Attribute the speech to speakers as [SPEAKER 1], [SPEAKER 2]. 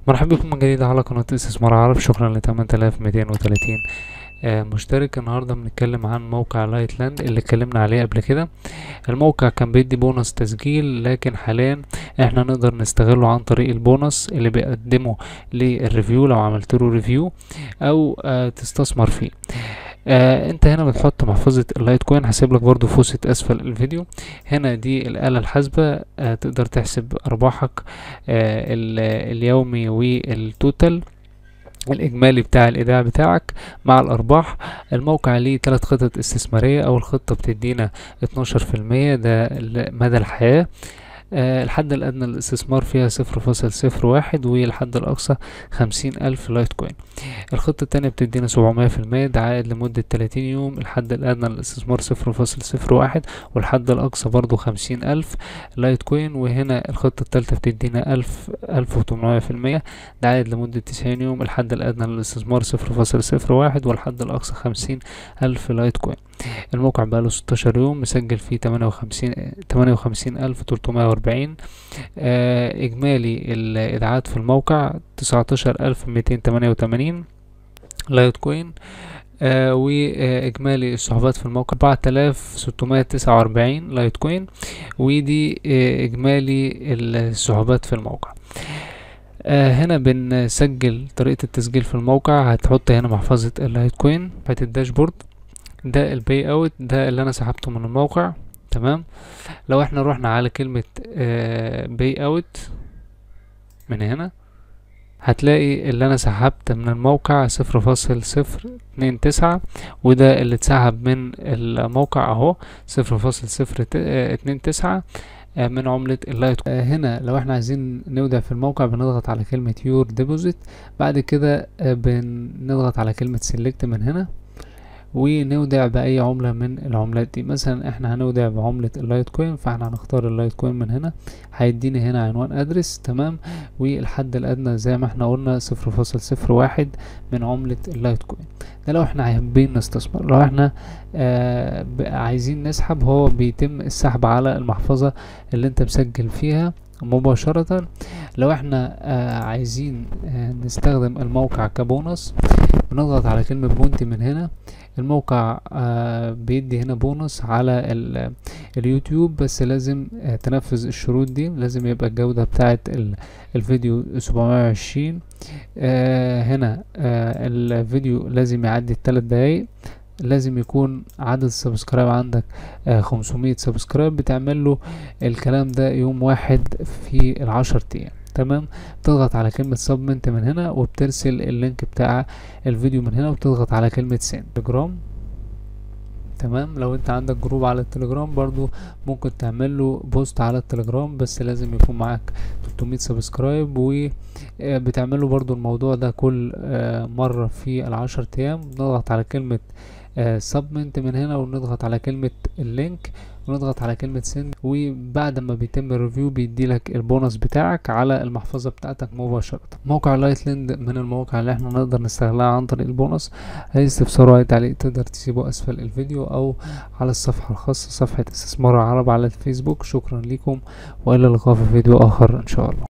[SPEAKER 1] مرحبا بكم من جديد على قناة استثمار عرب شكرا ل 8230 آه، مشترك النهارده بنتكلم عن موقع لايت لاند اللي اتكلمنا عليه قبل كده الموقع كان بيدي بونص تسجيل لكن حاليا احنا نقدر نستغله عن طريق البونص اللي بيقدمه للريفيو لو عملت له ريفيو او آه تستثمر فيه آه انت هنا بتحط محفظة اللايت كوين هسيب لك برضو في وسط اسفل الفيديو هنا دي الآلة الحاسبة آه تقدر تحسب ارباحك آه اليومي والتوتال الإجمالي بتاع الإيداع بتاعك مع الأرباح الموقع ليه تلات خطط استثمارية أول خطة بتدينا اتناشر في المية ده مدى الحياة آه الحد الأدنى للاستثمار فيها صفر فاصل صفر واحد والحد الأقصى خمسين ألف لايت كوين الخطة التانية بتدينا سبعمية في المية ده عائد لمدة تلاتين يوم الحد الأدنى للاستثمار صفر فاصل صفر واحد والحد الأقصى برضو خمسين ألف لايت كوين وهنا الخطة التالتة بتدينا ألف ألف وتمنمية في المية ده عائد لمدة تسعين يوم الحد الأدنى للاستثمار صفر فاصل صفر واحد والحد الأقصى خمسين ألف لايت كوين الموقع بقاله ستاشر يوم مسجل فيه تمانية وخمسين تمانية وخمسين ألف تلتمية وأربعين إجمالي الإيداعات في الموقع تسعتاشر ألف ميتين تمانية وتمانين لايت كوين آه واجمالي السحوبات في الموقع اربعة الاف ستمائة تسعة واربعين لايت كوين ودي آه اجمالي السحوبات في الموقع آه هنا بنسجل طريقة التسجيل في الموقع هتحط هنا محفظة اللايت كوين فات الداشبورد ده الباي اوت ده اللي انا سحبته من الموقع تمام لو احنا روحنا على كلمة باي اوت من هنا هتلاقي اللي انا سحبت من الموقع صفر فاصل صفر اتنين تسعة وده اللي اتسحب من الموقع اهو صفر فاصل صفر اتنين تسعة من عملة اللايت هنا لو احنا عايزين نودع في الموقع بنضغط على كلمة يور ديبوزيت بعد كده بنضغط على كلمة سيلكت من هنا ونودع بأي عملة من العملات دي مثلا احنا هنودع بعملة اللايت كوين فاحنا هنختار اللايت كوين من هنا هيديني هنا عنوان ادرس تمام والحد الادنى زي ما احنا قلنا صفر فاصل صفر واحد من عملة اللايت كوين ده لو احنا حابين نستثمر لو احنا آه عايزين نسحب هو بيتم السحب على المحفظة اللي انت مسجل فيها مباشرة لو احنا آه عايزين آه نستخدم الموقع كبونص بنضغط على كلمة بونتي من هنا الموقع آه بيدي هنا بونص على اليوتيوب بس لازم آه تنفذ الشروط دي لازم يبقى الجودة بتاعة الفيديو سبعمية وعشرين آه هنا آه الفيديو لازم يعدي التلات دقايق لازم يكون عدد السبسكرايب عندك خمسمية سبسكرايب بتعمل له الكلام ده يوم واحد في العشر ايام تمام بتضغط على كلمة سبمنت من هنا وبترسل اللينك بتاع الفيديو من هنا وبتضغط على كلمة سند تليجرام تمام لو انت عندك جروب على التليجرام برضو ممكن تعمل له بوست على التليجرام بس لازم يكون معاك 300 سبسكرايب وبتعمل له برضو الموضوع ده كل مرة في العشر ايام نضغط على كلمة سبمنت من هنا ونضغط على كلمة اللينك ونضغط على كلمة سند وبعد ما بيتم الريفيو بيدي لك البونص بتاعك على المحفظة بتاعتك مباشرة موقع لايتلاند من المواقع اللي احنا نقدر نستغلها عن طريق البونص اي استفسار اي تعليق تقدر تسيبه اسفل الفيديو او على الصفحة الخاصة صفحة استثمار العرب على الفيسبوك شكرا لكم والى اللقاء في فيديو اخر ان شاء الله